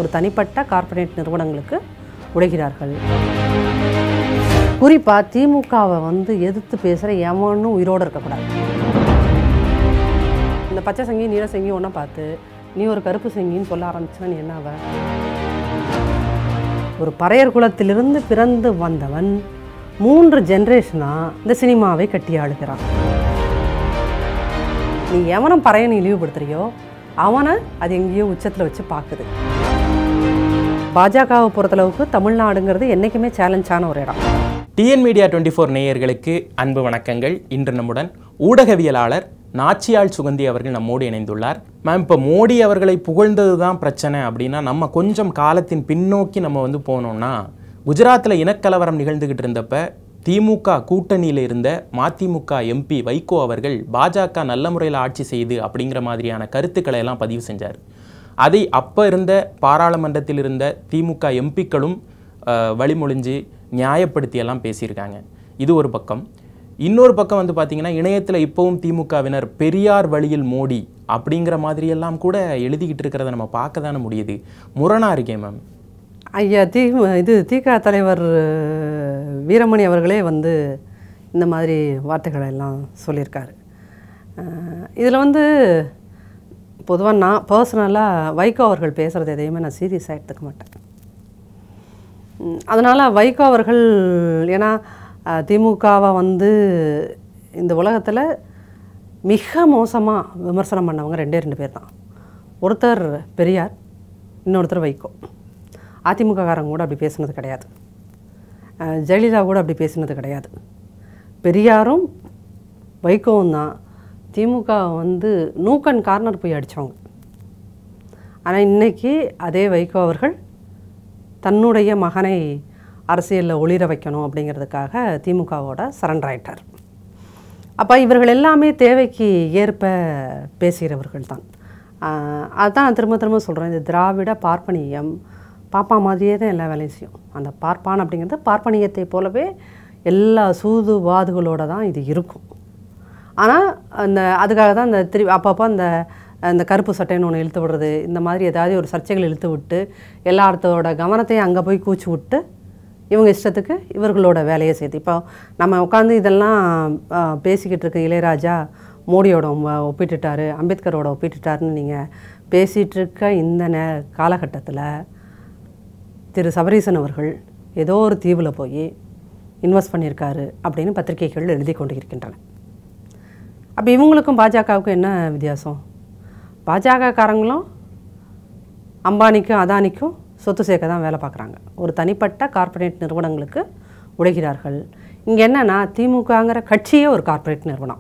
ஒரு தனிப்பட்ட கார்ப்பரேட் நிறுவனங்களுக்கு உழைக்கிறார்கள் குறிப்பாக திமுகவை வந்து எதிர்த்து பேசுகிற எவனும் உயிரோடு இருக்கக்கூடாது இந்த பச்சை சங்கி நீல சங்கி ஒன்றா பார்த்து நீ ஒரு கருப்பு சங்கின்னு சொல்ல ஆரம்பிச்சுன்னா நீ என்ன ஆவ ஒரு பறையர் குலத்திலிருந்து பிறந்து வந்தவன் மூன்று ஜென்ரேஷனாக இந்த சினிமாவை கட்டி ஆளுகிறான் நீ எவனை பறையனை இழிவுபடுத்துறியோ அவனை அது எங்கேயோ உச்சத்தில் வச்சு பார்க்குது பாஜகவை பொறுத்தளவுக்கு தமிழ்நாடுங்கிறது என்றைக்குமே சேலஞ்சான ஒரு இடம் டிஎன் மீடியா டுவெண்ட்டி ஃபோர் நேயர்களுக்கு அன்பு வணக்கங்கள் இன்று நம்முடன் ஊடகவியலாளர் நாச்சியாள் சுகந்தி அவர்கள் நம்மோடு இணைந்துள்ளார் மேம் இப்போ மோடி அவர்களை புகழ்ந்தது தான் பிரச்சனை அப்படின்னா நம்ம கொஞ்சம் காலத்தின் பின்னோக்கி நம்ம வந்து போனோம்னா குஜராத்தில் இனக்கலவரம் நிகழ்ந்துகிட்டு இருந்தப்ப திமுக கூட்டணியில் இருந்த மதிமுக எம்பி வைகோ அவர்கள் பாஜக நல்ல முறையில் ஆட்சி செய்து அப்படிங்கிற மாதிரியான கருத்துக்களை எல்லாம் பதிவு செஞ்சார் அதை அப்போ இருந்த பாராளுமன்றத்தில் இருந்த திமுக எம்பிக்களும் அஹ், வழிமொழிஞ்சு நியாயப்படுத்தி எல்லாம் பேசியிருக்காங்க இது ஒரு பக்கம் இன்னொரு பக்கம் வந்து பார்த்தீங்கன்னா இணையத்தில் இப்போவும் திமுகவினர் பெரியார் வழியில் மோடி அப்படிங்கிற மாதிரியெல்லாம் கூட எழுதிக்கிட்டு இருக்கிறத நம்ம பார்க்க தானே முடியுது முரணா இருக்கேன் மேம் ஐயா தி இது திக தலைவர் அஹ், வீரமணி அவர்களே வந்து இந்த மாதிரி வார்த்தைகளை எல்லாம் சொல்லியிருக்காரு இதில் வந்து பொதுவாக நான் பர்சனலாக வைகோ அவர்கள் பேசுகிறது எதையுமே நான் சீரியஸாக எடுத்துக்க மாட்டேன் அதனால் வைகோ அவர்கள் ஏன்னா அஹ், திமுகவை வந்து இந்த உலகத்தில் மிக மோசமாக விமர்சனம் பண்ணவங்க ரெண்டே ரெண்டு பேர் தான் ஒருத்தர் பெரியார் இன்னொருத்தர் வைகோ அதிமுககாரங்க கூட அப்படி பேசுனது கிடையாது அஹ், ஜெயலலிதா கூட அப்படி பேசினது கிடையாது பெரியாரும் வைகோவும் தான் திமுக வந்து நூக்கன் கார்னர் போய் அடித்தவங்க ஆனால் இன்னைக்கு அதே வைகோ அவர்கள் தன்னுடைய மகனை அரசியலில் ஒளிர வைக்கணும் அப்படிங்கிறதுக்காக திமுகவோட சரண்டர் ஆயிட்டார் அப்போ இவர்கள் எல்லாமே தேவைக்கு ஏற்ப பேசுகிறவர்கள் தான் ஆஹ் அதான் நான் திரும்ப திரும்ப சொல்கிறேன் இந்த திராவிட பார்ப்பனியம் பாப்பா மாதிரியே தான் எல்லா வேலையும் செய்யும் அந்த பார்ப்பான் அப்படிங்கிறது பார்ப்பனியத்தை போலவே எல்லா சூது வாதுகளோட தான் இது இருக்கும் ஆனால் அந்த அதுக்காக தான் அந்த திரு அப்பப்போ அந்த அந்த கருப்பு சட்டைன்னு ஒன்று இழுத்து விடுறது இந்த மாதிரி ஏதாவது ஒரு சர்ச்சைகள் இழுத்து விட்டு எல்லாத்தோட கவனத்தையும் அங்கே போய் கூச்சி விட்டு இவங்க இஷ்டத்துக்கு இவர்களோட வேலையை செய்து இப்போ நம்ம உட்காந்து இதெல்லாம் ஆ, பேசிக்கிட்டு இருக்க இளையராஜா மோடியோட ஒ- ஒப்பிட்டுட்டாரு அம்பேத்கரோட ஒப்பிட்டுட்டாருன்னு நீங்கள் பேசிகிட்டு இருக்க இந்த நே காலகட்டத்தில் திரு சபரீசன் அவர்கள் ஏதோ ஒரு தீவில் போய் இன்வெஸ்ட் பண்ணியிருக்காரு அப்படின்னு பத்திரிகைகள் எழுதி கொண்டு இருக்கின்றன அப்போ இவங்களுக்கும் பாஜகவுக்கும் என்ன வித்தியாசம் பாஜகக்காரங்களும் அம்பானிக்கும் அதானிக்கும் சொத்து சேர்க்க தான் வேலை பார்க்குறாங்க ஒரு தனிப்பட்ட கார்ப்பரேட் நிறுவனங்களுக்கு உழைக்கிறார்கள் இங்கே என்னன்னா திமுகங்கிற கட்சியே ஒரு கார்ப்பரேட் நிறுவனம்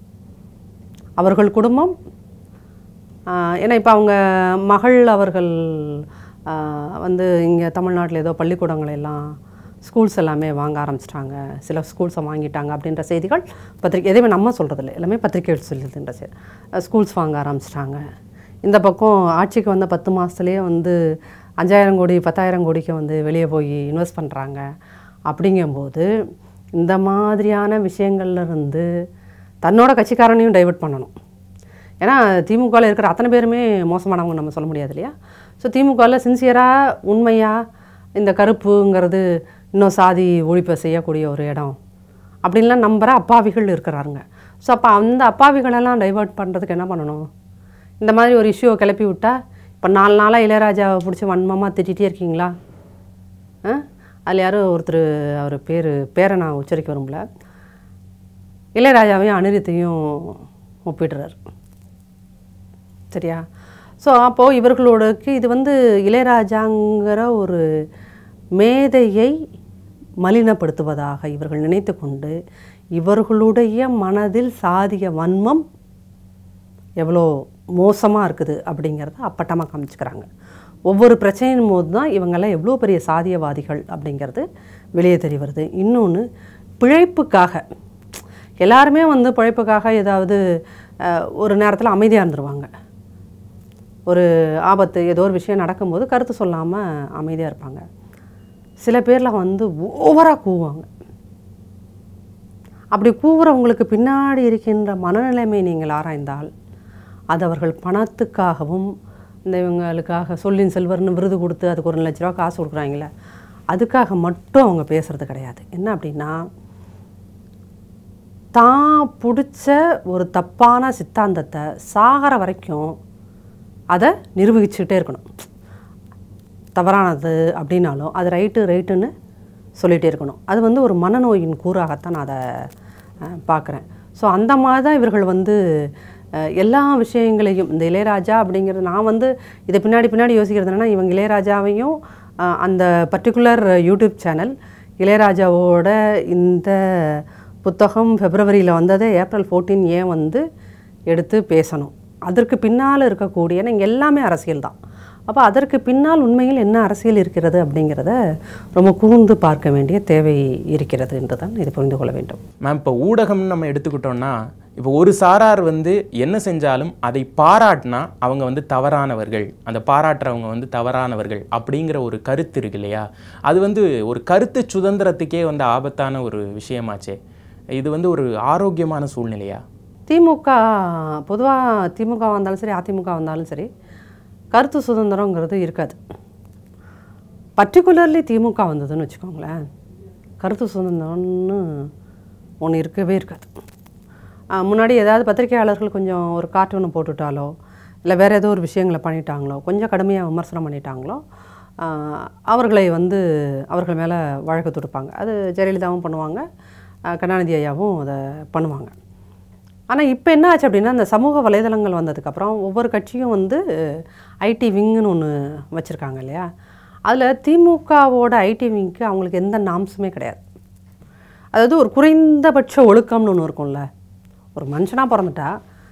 அவர்கள் குடும்பம் ஆஹ், ஏன்னா இப்போ அவங்க மகள் அவர்கள் ஆஹ், வந்து இங்கே தமிழ்நாட்டில் ஏதோ பள்ளிக்கூடங்களை எல்லாம் ஸ்கூல்ஸ் எல்லாமே வாங்க ஆரம்பிச்சிட்டாங்க சில ஸ்கூல்ஸை வாங்கிட்டாங்க அப்படின்ற செய்திகள் பத்திரிக்கை எதுவுமே நம்ம சொல்கிறதில்ல எல்லாமே பத்திரிக்கைகள் சொல்லுதுன்ற செய்தி ஸ்கூல்ஸ் வாங்க ஆரம்பிச்சிட்டாங்க இந்த பக்கம் ஆட்சிக்கு வந்த பத்து மாதத்துலேயே வந்து அஞ்சாயிரம் கோடி பத்தாயிரம் கோடிக்கு வந்து வெளியே போய் இன்வெஸ்ட் பண்ணுறாங்க அப்படிங்கும்போது இந்த மாதிரியான விஷயங்கள்ல இருந்து தன்னோட கட்சிக்காரனையும் டைவர்ட் பண்ணணும் ஏன்னா திமுகவில் இருக்கிற அத்தனை பேருமே மோசமானவங்க நம்ம சொல்ல முடியாது இல்லையா ஸோ திமுகவில் சின்சியராக உண்மையாக இந்த கருப்புங்கிறது இன்னும் சாதி ஒழிப்பை செய்யக்கூடிய ஒரு இடம் அப்படின்லாம் நம்புகிற அப்பாவிகள் இருக்கிறாருங்க ஸோ அப்போ அந்த அப்பாவிகளெல்லாம் டைவர்ட் பண்ணுறதுக்கு என்ன பண்ணணும் இந்த மாதிரி ஒரு இஷ்யூவை கிளப்பி விட்டா இப்போ நாலு நாளாக இளையராஜாவை பிடிச்சி வன்மமாக திட்டிகிட்டே இருக்கீங்களா ஆ அதில் யாரோ ஒருத்தர் அவர் பேர் பேரை நான் உச்சரிக்க விரும்பல இளையராஜாவையும் அனிருத்தையும் ஒப்பிடுறாரு சரியா ஸோ அப்போது இவர்களோடக்கு இது வந்து இளையராஜாங்கிற ஒரு மேதையை மலினப்படுத்துவதாக இவர்கள் நினைத்து கொண்டு இவர்களுடைய மனதில் சாதிய வன்மம் எவ்வளோ மோசமாக இருக்குது அப்படிங்கிறத அப்பட்டமாக காமிச்சுக்கிறாங்க ஒவ்வொரு பிரச்சனையின் போது தான் இவங்கெல்லாம் எவ்வளோ பெரிய சாதியவாதிகள் அப்படிங்கிறது வெளியே தெரிய வருது இன்னொன்று பிழைப்புக்காக எல்லாருமே வந்து பிழைப்புக்காக ஏதாவது அஹ், ஒரு நேரத்தில் அமைதியாக இருந்துருவாங்க ஒரு ஆபத்து ஏதோ ஒரு விஷயம் நடக்கும்போது கருத்து சொல்லாமல் அமைதியாக இருப்பாங்க சில பேரில் வந்து ஓவராக கூவாங்க அப்படி கூவுறவங்களுக்கு பின்னாடி இருக்கின்ற மனநிலைமை நீங்கள் ஆராய்ந்தால் அது அவர்கள் பணத்துக்காகவும் இந்த இவங்களுக்காக சொல்லின் செல்வர்னு விருது கொடுத்து அதுக்கு ஒரு லட்ச ரூபா காசு கொடுக்குறாங்களே அதுக்காக மட்டும் அவங்க பேசுறது கிடையாது என்ன அப்படின்னா தான் பிடிச்ச ஒரு தப்பான சித்தாந்தத்தை சாகிற வரைக்கும் அதை நிரூபிச்சுக்கிட்டே இருக்கணும் தவறானது அப்படின்னாலும் அது ரைட்டு ரைட்டுன்னு சொல்லிகிட்டே இருக்கணும் அது வந்து ஒரு மனநோயின் கூறாகத்தான் நான் அதை பார்க்குறேன் ஸோ அந்த மாதிரி தான் இவர்கள் வந்து அஹ், எல்லா விஷயங்களையும் இந்த இளையராஜா அப்படிங்கிறது நான் வந்து இதை பின்னாடி பின்னாடி யோசிக்கிறது என்னன்னா இவங்க இளையராஜாவையும் அஹ், அந்த பர்டிகுலர் யூடியூப் சேனல் இளையராஜாவோட இந்த புத்தகம் ஃபெப்ரவரியில் வந்ததை ஏப்ரல் 14 ஏன் வந்து எடுத்து பேசணும் அதற்கு பின்னால் இருக்கக்கூடிய ஏன்னா இங்கே எல்லாமே அரசியல் தான் அப்போ அதற்கு பின்னால் உண்மையில் என்ன அரசியல் இருக்கிறது அப்படிங்கிறத ரொம்ப கூர்ந்து பார்க்க வேண்டிய தேவை இருக்கிறது என்று தான் இதை புரிந்து கொள்ள வேண்டும் மேம் இப்போ ஊடகம்னு நம்ம எடுத்துக்கிட்டோம்னா இப்போ ஒரு சாரார் வந்து என்ன செஞ்சாலும் அதை பாராட்டினா அவங்க வந்து தவறானவர்கள் அந்த பாராட்டுறவங்க வந்து தவறானவர்கள் அப்படிங்கிற ஒரு கருத்து இருக்கு இல்லையா அது வந்து ஒரு கருத்து சுதந்திரத்துக்கே வந்து ஆபத்தான ஒரு விஷயமாச்சே இது வந்து ஒரு ஆரோக்கியமான சூழ்நிலையா திமுக பொதுவாக திமுக வந்தாலும் சரி அதிமுக வந்தாலும் சரி கருத்து சுதந்திரங்கிறது இருக்காது பர்டிகுலர்லி திமுக வந்ததுன்னு வச்சுக்கோங்களேன் கருத்து சுதந்திரம்னு ஒன்று இருக்கவே இருக்காது ஆஹ் முன்னாடி ஏதாவது பத்திரிகையாளர்கள் கொஞ்சம் ஒரு கார்ட்டூனை போட்டுட்டாலோ இல்லை வேறு ஏதோ ஒரு விஷயங்களை பண்ணிட்டாங்களோ கொஞ்சம் கடுமையாக விமர்சனம் பண்ணிட்டாங்களோ ஆஹ் அவர்களை வந்து அவர்கள் மேலே வழக்கு தொடுப்பாங்க அது ஜெயலலிதாவும் பண்ணுவாங்க ஆஹ் கருணாநிதி ஐயாவும் அதை பண்ணுவாங்க ஆனால் இப்போ என்ன ஆச்சு அப்படின்னா இந்த சமூக வலைதளங்கள் வந்ததுக்கப்புறம் ஒவ்வொரு கட்சியும் வந்து ஐடி விங்குன்னு ஒன்று வச்சுருக்காங்க இல்லையா அதில் திமுகவோட ஐடி விங்க்கு அவங்களுக்கு எந்த நாம்ஸுமே கிடையாது அதாவது ஒரு குறைந்தபட்ச ஒழுக்கம்னு ஒன்று இருக்கும்ல ஒரு மனுஷனாக பிறந்துட்டா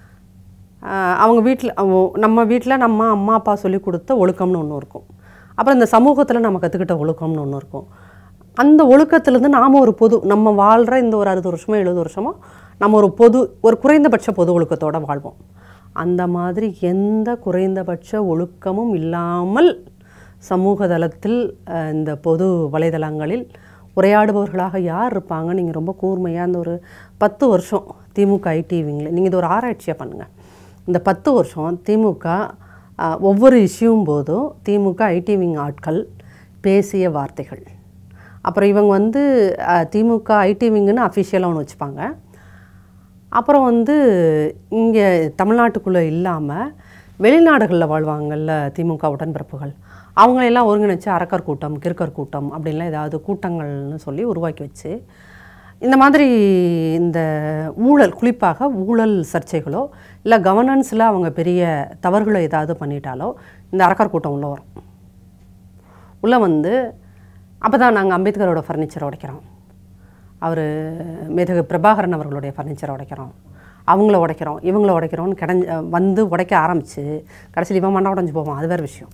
ஆஹ் அவங்க வீட்டில் நம்ம வீட்டில் நம்ம அம்மா அப்பா சொல்லி கொடுத்த ஒழுக்கம்னு ஒன்று இருக்கும் அப்புறம் இந்த சமூகத்தில் நம்ம கற்றுக்கிட்ட ஒழுக்கம்னு ஒன்று இருக்கும் அந்த ஒழுக்கத்துலேருந்து நாம் ஒரு பொது நம்ம வாழ்கிற இந்த ஒரு அறுபது வருஷமோ எழுபது வருஷமோ நம்ம ஒரு பொது ஒரு குறைந்தபட்ச பொது ஒழுக்கத்தோட வாழ்வோம் அந்த மாதிரி எந்த குறைந்தபட்ச ஒழுக்கமும் இல்லாமல் சமூக தளத்தில் அஹ், இந்த பொது வலைதளங்களில் உரையாடுபவர்களாக யார் இருப்பாங்க நீங்கள் ரொம்ப கூர்மையாக இந்த ஒரு பத்து வருஷம் திமுக ஐடிவிங்கில் நீங்கள் இது ஒரு ஆராய்ச்சியாக பண்ணுங்கள் இந்த பத்து வருஷம் திமுக அஹ், ஒவ்வொரு இஷ்யூவும் போதும் திமுக ஐடிவிங் ஆட்கள் பேசிய வார்த்தைகள் அப்புறம் இவங்க வந்து அஹ், திமுக ஐடிவிங்குன்னு அஃபிஷியலாக ஒன்று வச்சுப்பாங்க அப்புறம் வந்து இங்கே தமிழ்நாட்டுக்குள்ளே இல்லாமல் வெளிநாடுகளில் வாழ்வாங்கல்ல திமுக உடன்பிறப்புகள் அவங்களையெல்லாம் ஒருங்கிணைச்சு அரக்கர் கூட்டம் கிறுக்கர் கூட்டம் அப்படின்லாம் ஏதாவது கூட்டங்கள்னு சொல்லி உருவாக்கி வச்சு இந்த மாதிரி இந்த ஊழல் குறிப்பாக ஊழல் சர்ச்சைகளோ இல்லை கவர்னன்ஸில் அவங்க பெரிய தவறுகளை ஏதாவது பண்ணிட்டாலோ இந்த அரக்கர் கூட்டம் உள்ளே வரும் உள்ளே வந்து அப்போ தான் நாங்கள் அம்பேத்கரோட ஃபர்னிச்சரை உடைக்கிறோம் அவர் மேதகு பிரபாகரன் அவர்களுடைய ஃபர்னிச்சரை உடைக்கிறோம் அவங்கள உடைக்கிறோம் இவங்கள உடைக்கிறோம்னு கிடஞ்ச வந்து உடைக்க ஆரம்பித்து கடைசியில் இவன் மண்ணா உடஞ்சி போவான் அது வேறு விஷயம்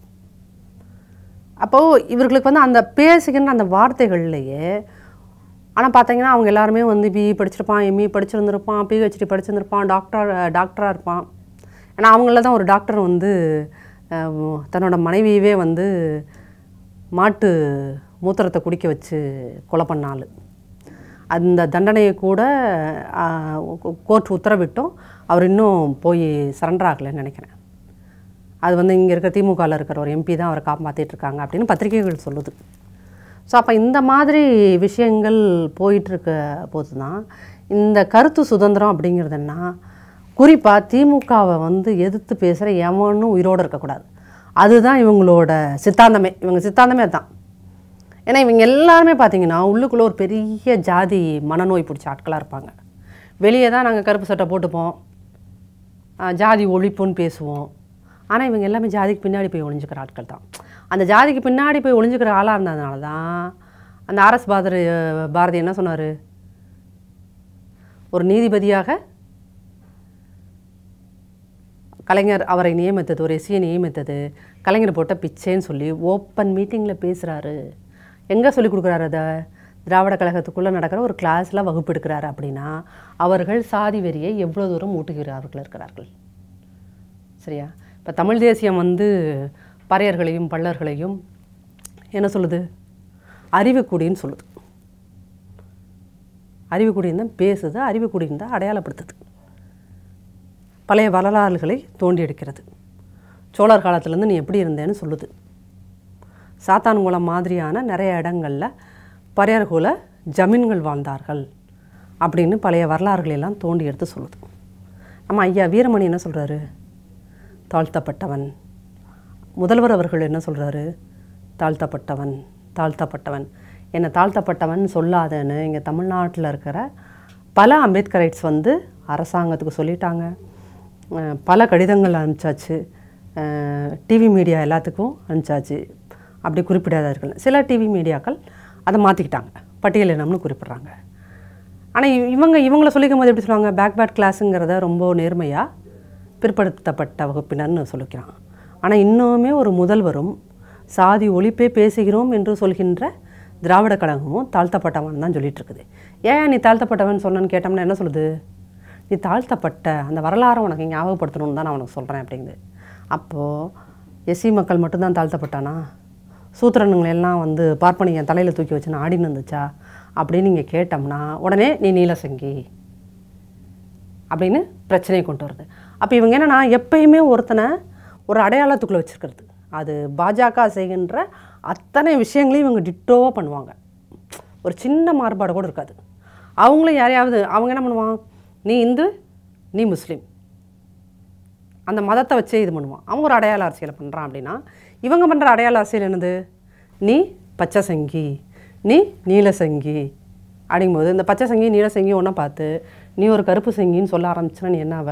அப்போது இவர்களுக்கு வந்து அந்த பேசுகின்ற அந்த வார்த்தைகள்லையே ஆனால் பார்த்தீங்கன்னா அவங்க எல்லாருமே வந்து பிஇ படிச்சிருப்பான் எம்இ படிச்சிருந்திருப்பான் பிஹெச்டி படிச்சிருந்திருப்பான் டாக்டர் டாக்டராக இருப்பான் ஏன்னா அவங்கள தான் ஒரு டாக்டர் வந்து அஹ், தன்னோட மனைவியவே வந்து மாட்டு மூத்திரத்தை குடிக்க வச்சு கொலை பண்ண ஆளு அந்த தண்டனையை கூட கோர்ட் உத்தரவிட்டும் அவர் இன்னும் போய் சரண்டர் ஆகலைன்னு நினைக்கிறேன் அது வந்து இங்கே இருக்க திமுகவில் இருக்கிற ஒரு எம்பி தான் அவரை காப்பாற்றிட்டு இருக்காங்க அப்படின்னு பத்திரிகைகள் சொல்லுது ஸோ அப்போ இந்த மாதிரி விஷயங்கள் போயிட்டுருக்க போது தான் இந்த கருத்து சுதந்திரம் அப்படிங்கிறது என்ன குறிப்பாக திமுகவை வந்து எதிர்த்து பேசுகிற எவனும் உயிரோடு இருக்கக்கூடாது அதுதான் இவங்களோட சித்தாந்தமே இவங்க சித்தாந்தமே தான் ஏன்னா இவங்க எல்லாருமே பார்த்தீங்கன்னா உள்ளுக்குள்ளே ஒரு பெரிய ஜாதி மனநோய் பிடிச்ச ஆட்களாக இருப்பாங்க வெளியே தான் நாங்கள் கருப்பு சட்டை போட்டுப்போம் ஆஹ் ஜாதி ஒழிப்புன்னு பேசுவோம் ஆனால் இவங்க எல்லாமே ஜாதிக்கு பின்னாடி போய் ஒளிஞ்சுக்கிற ஆட்கள் தான் அந்த ஜாதிக்கு பின்னாடி போய் ஒளிஞ்சுக்கிற ஆளாக இருந்ததுனால தான் அந்த ஆர்எஸ் பாரதி பாரதி என்ன சொன்னார் ஒரு நீதிபதியாக கலைஞர் அவரை நியமித்தது ஒரு எஸ்சியை நியமித்தது கலைஞர் போட்ட பிச்சைன்னு சொல்லி ஓப்பன் மீட்டிங்கில் பேசுகிறாரு எங்கே சொல்லி கொடுக்குறாரு அதை திராவிட கழகத்துக்குள்ளே நடக்கிற ஒரு கிளாஸில் வகுப்பு எடுக்கிறாரு அப்படின்னா அவர்கள் சாதி வெறியை எவ்வளோ தூரம் ஊட்டுகிறார்கள் இருக்கிறார்கள் சரியா இப்போ தமிழ் தேசியம் வந்து பறையர்களையும் பள்ளர்களையும் என்ன சொல்லுது அறிவுக்குடின்னு சொல்லுது அறிவுக்குடின்னு தான் பேசுது அறிவுக்குடின்னு தான் அடையாளப்படுத்துது பழைய வரலாறுகளை தோண்டி எடுக்கிறது சோழர் காலத்துலேருந்து நீ எப்படி இருந்தேன்னு சொல்லுது சாத்தான்குளம் மாதிரியான நிறைய இடங்களில் பறையர்குல ஜமீன்கள் வாழ்ந்தார்கள் அப்படின்னு பழைய வரலாறுகளை எல்லாம் தோண்டி எடுத்து சொல்லுது நம்ம ஐயா வீரமணி என்ன சொல்கிறாரு தாழ்த்தப்பட்டவன் முதல்வர் அவர்கள் என்ன சொல்கிறாரு தாழ்த்தப்பட்டவன் தாழ்த்தப்பட்டவன் என்னை தாழ்த்தப்பட்டவன் சொல்லாதேன்னு இங்கே தமிழ்நாட்டில் இருக்கிற பல அம்பேத்கரைட்ஸ் வந்து அரசாங்கத்துக்கு சொல்லிட்டாங்க அஹ் பல கடிதங்கள் அனுப்பிச்சாச்சு டிவி மீடியா எல்லாத்துக்கும் அனுப்பிச்சாச்சு அப்படி குறிப்பிடாதார்கள் சில டிவி மீடியாக்கள் அதை மாற்றிக்கிட்டாங்க பட்டியல் இனம்னு குறிப்பிட்றாங்க ஆனால் இவங்க இவங்கள சொல்லிக்கும் போது எப்படி சொல்லுவாங்க பேக் பேட் கிளாஸுங்கிறத ரொம்ப நேர்மையாக பிற்படுத்தப்பட்ட வகுப்பினர்னு சொல்லிக்கிறான் ஆனால் இன்னுமே ஒரு முதல்வரும் சாதி ஒழிப்பே பேசுகிறோம் என்று சொல்கின்ற திராவிட கழகமும் தாழ்த்தப்பட்டவன் தான் சொல்லிட்டு இருக்குது ஏன் நீ தாழ்த்தப்பட்டவன் சொன்னேன்னு கேட்டோம்னா என்ன சொல்லுது நீ தாழ்த்தப்பட்ட அந்த வரலாறை உனக்கு ஞாபகப்படுத்தணும்னு தான் நான் உனக்கு சொல்கிறேன் அப்படிங்குது அப்போது எஸ்சி மக்கள் மட்டும்தான் தாழ்த்தப்பட்டானா சூத்திரனுங்களை எல்லாம் வந்து பார்ப்பனிங்க தலையில் தூக்கி வச்சுன்னு ஆடின்னு இருந்துச்சா அப்படின்னு நீங்கள் கேட்டோம்னா உடனே நீ நீலசங்கி அப்படின்னு பிரச்சனையை கொண்டு வருது அப்போ இவங்க என்னன்னா எப்பயுமே ஒருத்தனை ஒரு அடையாளத்துக்குள்ளே வச்சுருக்கிறது அது பாஜக செய்கின்ற அத்தனை விஷயங்களையும் இவங்க டிட்டோவாக பண்ணுவாங்க ஒரு சின்ன மாறுபாடு கூட இருக்காது அவங்களும் யாரையாவது அவங்க என்ன பண்ணுவான் நீ இந்து நீ முஸ்லீம் அந்த மதத்தை வச்சே இது பண்ணுவான் அவன் ஒரு அடையாள அரசியலை பண்ணுறான் அப்படின்னா இவங்க பண்ணுற அடையாள அரசியல் என்னது நீ பச்சை சங்கி நீ நீலசங்கி அப்படிங்கும்போது இந்த பச்சை சங்கி நீலசங்கி ஒன்றா பார்த்து நீ ஒரு கருப்பு சங்கின்னு சொல்ல ஆரம்பிச்சுன்னா நீ என்ன ஆவ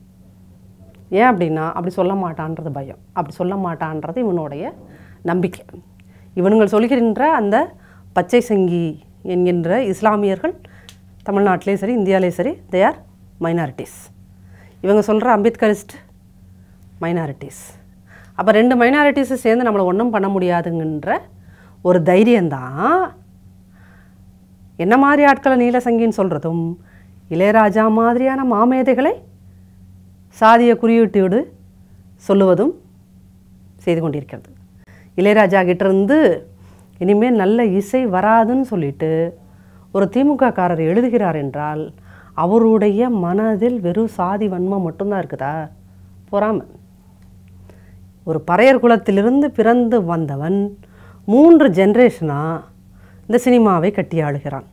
ஏன் அப்படின்னா அப்படி சொல்ல மாட்டான்றது பயம் அப்படி சொல்ல மாட்டான்றது இவனுடைய நம்பிக்கை இவனுங்கள் சொல்கின்ற அந்த பச்சை சங்கி என்கின்ற இஸ்லாமியர்கள் தமிழ்நாட்டிலே சரி இந்தியாவிலே சரி தே ஆர் மைனாரிட்டிஸ் இவங்க சொல்கிற அம்பேத்கரிஸ்ட் மைனாரிட்டிஸ் அப்போ ரெண்டு மைனாரிட்டிஸை சேர்ந்து நம்மளை ஒன்றும் பண்ண முடியாதுங்கிற ஒரு தைரியம்தான் என்ன மாதிரி ஆட்களை நீலசங்கின்னு சொல்கிறதும் இளையராஜா மாதிரியான மாமேதைகளை சாதிய குறியீட்டோடு சொல்லுவதும் செய்து கொண்டிருக்கிறது இளையராஜா கிட்டேருந்து இனிமேல் நல்ல இசை வராதுன்னு சொல்லிட்டு ஒரு திமுக காரர் எழுதுகிறார் என்றால் அவருடைய மனதில் வெறும் சாதி வன்மம் மட்டும்தான் இருக்குதா பொறாமை ஒரு பறையர் குலத்திலிருந்து பிறந்து வந்தவன் மூன்று ஜென்ரேஷனாக இந்த சினிமாவை கட்டி ஆளுகிறான்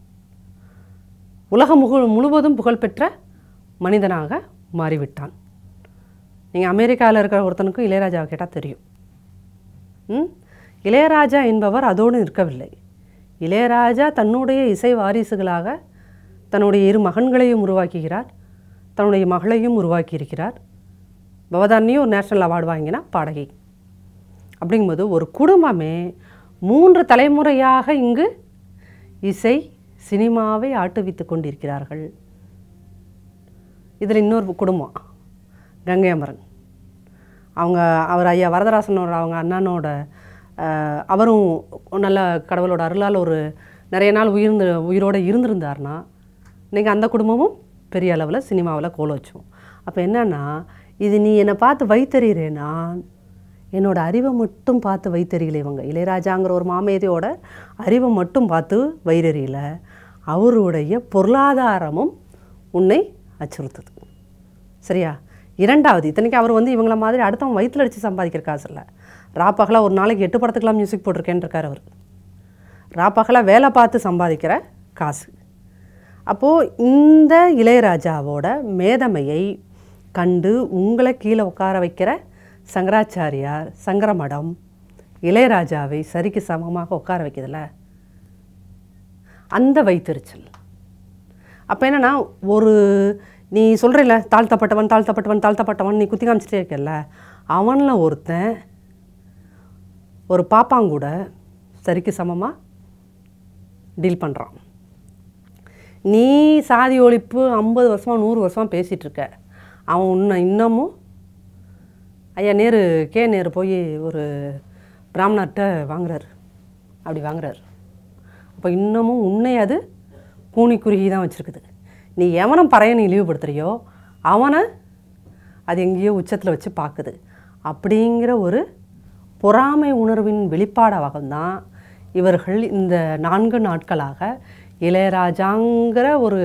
உலகம் முழு முழுவதும் புகழ்பெற்ற மனிதனாக மாறிவிட்டான் நீங்கள் அமெரிக்காவில் இருக்கிற ஒருத்தனுக்கும் இளையராஜாவை கேட்டால் தெரியும் ம்? இளையராஜா என்பவர் அதோடு நிற்கவில்லை இளையராஜா தன்னுடைய இசை வாரிசுகளாக தன்னுடைய இரு மகன்களையும் உருவாக்குகிறார் தன்னுடைய மகளையும் உருவாக்கியிருக்கிறார் பவதாரணியும் ஒரு நேஷ்னல் அவார்டு வாங்கினா பாடகி அப்படிங்கும்போது ஒரு குடும்பமே மூன்று தலைமுறையாக இங்கு இசை சினிமாவை ஆட்டுவித்து கொண்டிருக்கிறார்கள் இதில் இன்னொரு குடும்பம் கங்கை அமரன் அவங்க அவர் ஐயா வரதராசனோட அவங்க அண்ணனோட அஹ், அவரும் நல்ல கடவுளோட அருளால் ஒரு நிறைய நாள் உயிர்ந்து உயிரோடு இருந்திருந்தார்னா இன்றைக்கி அந்த குடும்பமும் பெரிய அளவில் சினிமாவில் கோல வச்சோம் அப்போ என்னன்னா இது நீ என்னை பார்த்து வைத்தறிகிறேன்னா என்னோட அறிவை மட்டும் பார்த்து வைத்தறியல இவங்க இளையராஜாங்கிற ஒரு மாமேதையோட அறிவை மட்டும் பார்த்து வைரறியல அவருடைய பொருளாதாரமும் உன்னை அச்சுறுத்துது சரியா இரண்டாவது இத்தனைக்கு அவர் வந்து இவங்கள மாதிரி அடுத்தவன் வயிற்றுல அடித்து சம்பாதிக்கிற காசு இல்லை ராப்பகலாக ஒரு நாளைக்கு எட்டு படத்துக்கெல்லாம் மியூசிக் போட்டிருக்கேன்னு இருக்கார் அவர் ராப்பகலாக வேலை பார்த்து சம்பாதிக்கிற காசு அப்போது இந்த இளையராஜாவோட மேதமையை கண்டு உங்களை கீழே உட்கார வைக்கிற சங்கராச்சாரியார் சங்கரமடம் இளையராஜாவை சரிக்கு சமமாக உட்கார வைக்குதுல்ல அந்த வைத்தறிச்சல் அப்போ என்னன்னா ஒரு நீ சொல்கிறல்ல தாழ்த்தப்பட்டவன் தாழ்த்தப்பட்டவன் தாழ்த்தப்பட்டவன் நீ குத்தி காமிச்சிட்டே இருக்கல்ல அவனில் ஒருத்தன் ஒரு பாப்பாங்கூட சரிக்கு சமமாக டீல் பண்ணுறான் நீ சாதி ஒழிப்பு ஐம்பது வருஷமாக நூறு வருஷமாக பேசிகிட்டு இருக்க அவன் உன்னை இன்னமும் ஐயா நேரு கே நேரு போய் ஒரு பிராமணர்கிட்ட வாங்குறாரு அப்படி வாங்குறாரு அப்போ இன்னமும் உன்னை அது கூனி குறுகி தான் வச்சுருக்குது நீ எவனை பறைய நீ இழிவுபடுத்துறியோ அவனை அது எங்கேயோ உச்சத்தில் வச்சு பார்க்குது அப்படிங்கிற ஒரு பொறாமை உணர்வின் வெளிப்பாடாக தான் இவர்கள் இந்த நான்கு நாட்களாக இளையராஜாங்கிற ஒரு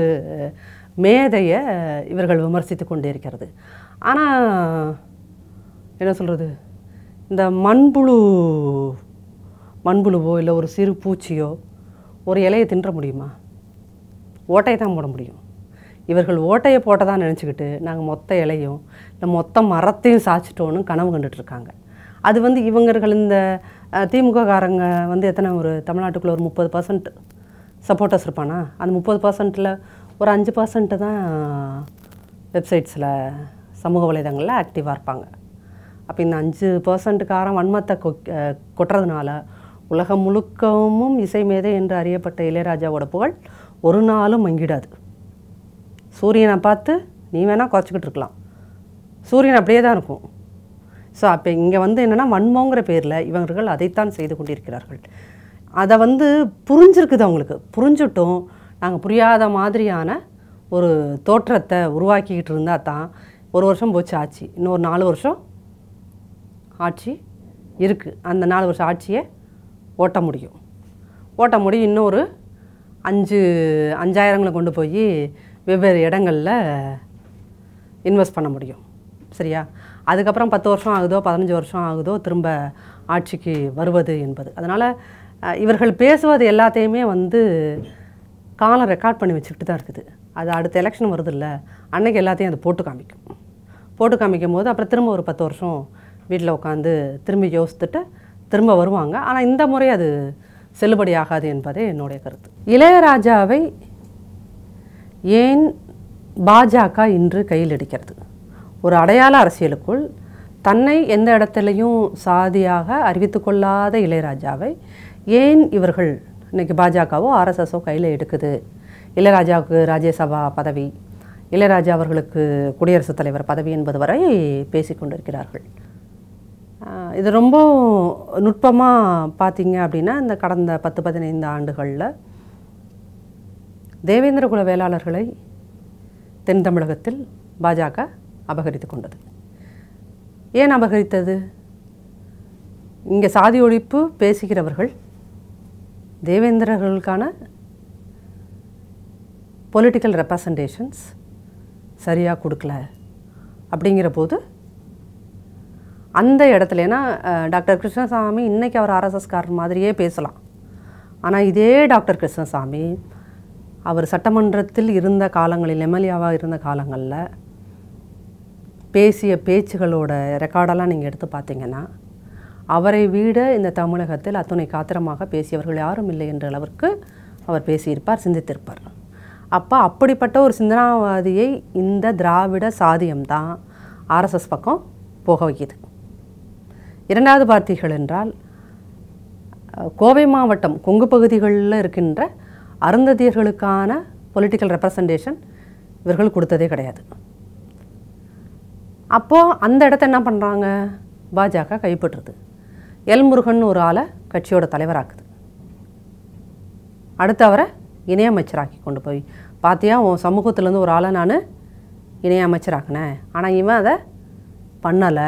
மேதையை இவர்கள் விமர்சித்து கொண்டே இருக்கிறது ஆனால் என்ன சொல்கிறது இந்த மண்புழு மண்புழுவோ இல்லை ஒரு சிறு பூச்சியோ ஒரு இலையை தின்ற முடியுமா ஓட்டையை தான் போட முடியும் இவர்கள் ஓட்டையை போட்டதா நினச்சிக்கிட்டு நாங்கள் மொத்த இலையும் இல்லை மொத்த மரத்தையும் சாய்ச்சிட்டோன்னு கனவு கண்டுட்டு இருக்காங்க அது வந்து இவங்கர்கள் இந்த அஹ், திமுககாரங்க வந்து எத்தனை ஒரு தமிழ்நாட்டுக்குள்ள ஒரு முப்பது பர்சன்ட் சப்போர்ட்டர்ஸ் இருப்பானா அந்த முப்பது பர்சன்ட்டில் ஒரு அஞ்சு பர்சன்ட்டு தான் வெப்சைட்ஸில் சமூக வலைதளங்களில் ஆக்டிவாக இருப்பாங்க அப்போ இந்த அஞ்சு பர்சன்ட்டுக்காரன் வன்மத்தை கொ அஹ், கொட்டுறதுனால உலகம் முழுக்கவும் இசை மேதை என்று அறியப்பட்ட இளையராஜாவோட புகழ் ஒரு நாளும் மங்கிடாது சூரியனை பார்த்து நீ வேணால் குறைச்சிக்கிட்டு இருக்கலாம் சூரியன் அப்படியே தான் இருக்கும் ஸோ அப்போ இங்கே வந்து என்னென்னா வன்மங்கிற பேரில் இவர்கள் அதைத்தான் செய்து கொண்டிருக்கிறார்கள் அதை வந்து புரிஞ்சிருக்குது அவங்களுக்கு புரிஞ்சுட்டும் நாங்கள் புரியாத மாதிரியான ஒரு தோற்றத்தை உருவாக்கிக்கிட்டு இருந்தால் தான் ஒரு வருஷம் போச்சு ஆட்சி இன்னொரு நாலு வருஷம் ஆட்சி இருக்குது அந்த நாலு வருஷம் ஆட்சியை ஓட்ட முடியும் ஓட்ட முடியும் இன்னொரு அஞ்சு அஞ்சாயிரங்களை கொண்டு போய் வெவ்வேறு இடங்களில் இன்வெஸ்ட் பண்ண முடியும் சரியா அதுக்கப்புறம் பத்து வருஷம் ஆகுதோ பதினஞ்சு வருஷம் ஆகுதோ திரும்ப ஆட்சிக்கு வருவது என்பது அதனால் இவர்கள் பேசுவது எல்லாத்தையுமே வந்து காலம் ரெக்கார்ட் பண்ணி வச்சுக்கிட்டு தான் இருக்குது அது அடுத்த எலெக்ஷன் வருதுல்ல அன்னைக்கு எல்லாத்தையும் அது போட்டு காமிக்கும் போட்டு காமிக்கும் போது அப்புறம் திரும்ப ஒரு பத்து வருஷம் வீட்டில் உட்காந்து திரும்பி யோசித்துட்டு திரும்ப வருவாங்க ஆனால் இந்த முறை அது செல்லுபடி ஆகாது என்பதே என்னுடைய கருத்து இளையராஜாவை ஏன் பாஜக இன்று கையில் எடுக்கிறது ஒரு அடையாள அரசியலுக்குள் தன்னை எந்த இடத்துலையும் சாதியாக அறிவித்து கொள்ளாத இளையராஜாவை ஏன் இவர்கள் இன்னைக்கு பாஜகவோ ஆர்எஸ்எஸோ கையில் எடுக்குது இளையராஜாவுக்கு ராஜ்யசபா பதவி இளையராஜா அவர்களுக்கு குடியரசுத் தலைவர் பதவி என்பது வரை பேசிக்கொண்டிருக்கிறார்கள் ஆஹ் இது ரொம்ப நுட்பமாக பார்த்தீங்க அப்படின்னா இந்த கடந்த பத்து பதினைந்து ஆண்டுகளில் தேவேந்திர குல வேளாளர்களை தென் தமிழகத்தில் பாஜக அபகரித்து கொண்டது ஏன் அபகரித்தது இங்கே சாதி ஒழிப்பு பேசுகிறவர்கள் தேவேந்திரர்களுக்கான பொலிட்டிக்கல் ரெப்ரசன்டேஷன்ஸ் சரியாக கொடுக்கல அப்படிங்கிற போது அந்த இடத்துல ஏன்னா அஹ், டாக்டர் கிருஷ்ணசாமி இன்னைக்கு அவர் ஆர்எஸ்எஸ்காரர் மாதிரியே பேசலாம் ஆனால் இதே டாக்டர் கிருஷ்ணசாமி அவர் சட்டமன்றத்தில் இருந்த காலங்களில் எம்எல்ஏவாக இருந்த காலங்களில் பேசிய பேச்சுகளோட ரெக்கார்டெல்லாம் நீங்கள் எடுத்து பார்த்தீங்கன்னா அவரை விட இந்த தமிழகத்தில் அத்துணை காத்திரமாக பேசியவர்கள் யாரும் இல்லை என்ற அளவிற்கு அவர் பேசியிருப்பார் சிந்தித்திருப்பார் அப்போ அப்படிப்பட்ட ஒரு சிந்தனாவாதியை இந்த திராவிட சாதியம்தான் ஆர்எஸ்எஸ் பக்கம் போக வைக்கிது இரண்டாவது பார்த்தீர்கள் என்றால் அஹ், கோவை மாவட்டம் கொங்கு பகுதிகளில் இருக்கின்ற அருந்ததியர்களுக்கான பொலிட்டிக்கல் ரெப்ரசன்டேஷன் இவர்கள் கொடுத்ததே கிடையாது அப்போது அந்த இடத்த என்ன பண்ணுறாங்க பாஜக கைப்பற்றுது எல் முருகன் ஒரு ஆளை கட்சியோட தலைவராக்குது அடுத்து அவரை இணையமைச்சராக்கி கொண்டு போய் பாத்தியா உன் சமூகத்திலேருந்து ஒரு ஆளை நான் இணையமைச்சராக்கினேன் ஆனால் இவன் அதை பண்ணலை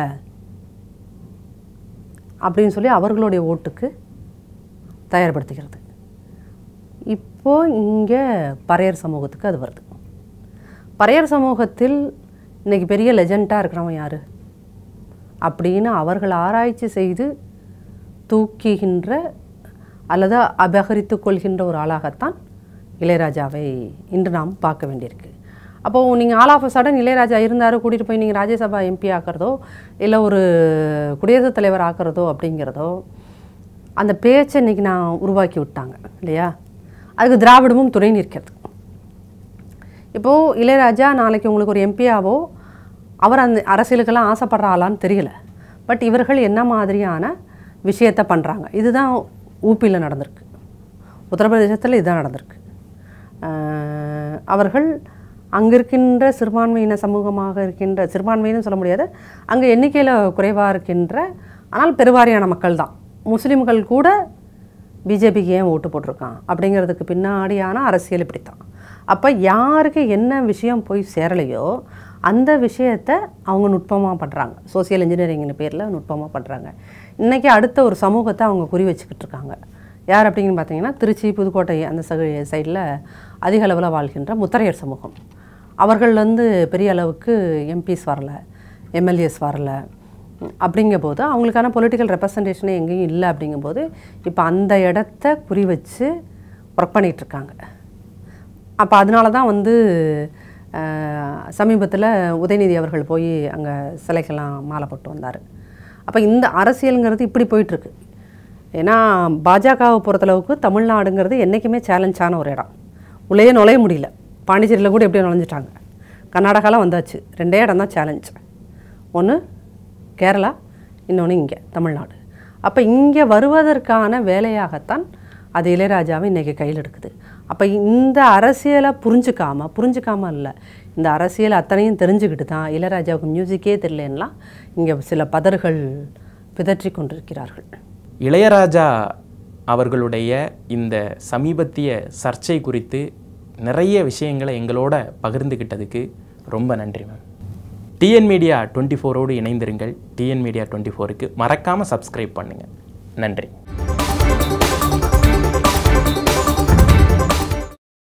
அப்படின்னு சொல்லி அவர்களுடைய ஓட்டுக்கு தயார்படுத்திக்கிறது இப்போ இங்கே பறையர் சமூகத்துக்கு அது வருது பறையர் சமூகத்தில் இன்னைக்கு பெரிய லெஜெண்டாக இருக்கிறவன் யார் அப்படின்னு அவர்கள் ஆராய்ச்சி செய்து தூக்குகின்ற அல்லது அபகரித்து கொள்கின்ற ஒரு ஆளாகத்தான் இளையராஜாவை இன்று நாம் பார்க்க வேண்டியிருக்கு அப்போது நீங்கள் all of a sudden Ilaiyaraaja இருந்தார் கூட்டிகிட்டு போய் நீங்கள் ராஜ்யசபா எம்பி ஆக்கிறதோ இல்லை ஒரு குடியரசுத் தலைவர் ஆக்கிறதோ அப்படிங்கிறதோ அந்த பேச்சை இன்னைக்கு நான் உருவாக்கி விட்டாங்க இல்லையா அதுக்கு திராவிடமும் துணை நிற்கிறது இப்போது இளையராஜா நாளைக்கு உங்களுக்கு ஒரு எம்பியாவோ அவர் அந்த அரசியலுக்கெல்லாம் ஆசைப்படுற ஆளான்னு தெரியல பட் இவர்கள் என்ன மாதிரியான விஷயத்தை பண்ணுறாங்க இதுதான் ஊபியில் நடந்திருக்கு உத்தரப்பிரதேசத்தில் இதுதான் நடந்திருக்கு ஆஹ் அவர்கள் அங்கே இருக்கின்ற சிறுபான்மையின சமூகமாக இருக்கின்ற சிறுபான்மையினு சொல்ல முடியாது அங்கே எண்ணிக்கையில் குறைவாக இருக்கின்ற ஆனால் பெருவாரியான மக்கள் தான் முஸ்லீம்கள் கூட பிஜேபிக்கு ஏன் ஓட்டு போட்டிருக்கான் அப்படிங்கிறதுக்கு பின்னாடியான அரசியல் இப்படித்தான் அப்போ யாருக்கு என்ன விஷயம் போய் சேரலையோ அந்த விஷயத்தை அவங்க நுட்பமாக பண்ணுறாங்க சோசியல் இன்ஜினியரிங்னு பேரில் நுட்பமாக பண்ணுறாங்க இன்றைக்கி அடுத்த ஒரு சமூகத்தை அவங்க குறி வச்சுக்கிட்டு இருக்காங்க யார் அப்படின்னு பார்த்தீங்கன்னா திருச்சி புதுக்கோட்டை அந்த சைடில் அதிக அளவில் வாழ்கின்ற முத்தரையர் சமூகம் அவர்கள் வந்து பெரிய அளவுக்கு எம்பிஸ் வரல எம்எல்ஏஸ் வரல அப்படிங்கும்போது அவங்களுக்கான பொலிட்டிக்கல் ரெப்ரசன்டேஷனே எங்கேயும் இல்லை அப்படிங்கும்போது இப்போ அந்த இடத்த குறி வச்சு ஒர்க் பண்ணிகிட்ருக்காங்க அப்போ அதனால தான் வந்து சமீபத்தில் உதயநிதி அவர்கள் போய் அங்கே சிலைக்கெல்லாம் மாலை போட்டு வந்தார் அப்போ இந்த அரசியலுங்கிறது இப்படி போயிட்டுருக்கு ஏன்னா பாஜகவை பொறுத்தளவுக்கு தமிழ்நாடுங்கிறது என்றைக்குமே சேலஞ்சான ஒரு இடம் உள்ளேயே நுழைய முடியல பாண்டிச்சேரியில் கூட எப்படியோ நுழைஞ்சிட்டாங்க கர்நாடகாலாம் வந்தாச்சு ரெண்டே இடம் தான் சேலஞ்ச் ஒன்று கேரளா இன்னொன்று இங்கே தமிழ்நாடு அப்போ இங்கே வருவதற்கான வேலையாகத்தான் அது இளையராஜாவை இன்றைக்கி கையில் எடுக்குது அப்போ இந்த அரசியலை புரிஞ்சுக்காம புரிஞ்சுக்காம இல்லை இந்த அரசியல் அத்தனையும் தெரிஞ்சுக்கிட்டு தான் இளையராஜாவுக்கு மியூசிக்கே தெரியலன்னா இங்கே சில பதர்கள் பிதற்றி கொண்டிருக்கிறார்கள் இளையராஜா அவர்களுடைய இந்த சமீபத்திய சர்ச்சை குறித்து நிறைய விஷயங்களை எங்களோட பகிர்ந்துக்கிட்டதுக்கு ரொம்ப நன்றி மேம் டிஎன் மீடியா டுவெண்ட்டி ஃபோரோடு இணைந்திருங்கள் டிஎன் மீடியா டுவெண்ட்டி ஃபோருக்கு மறக்காமல் சப்ஸ்கிரைப் பண்ணுங்கள் நன்றி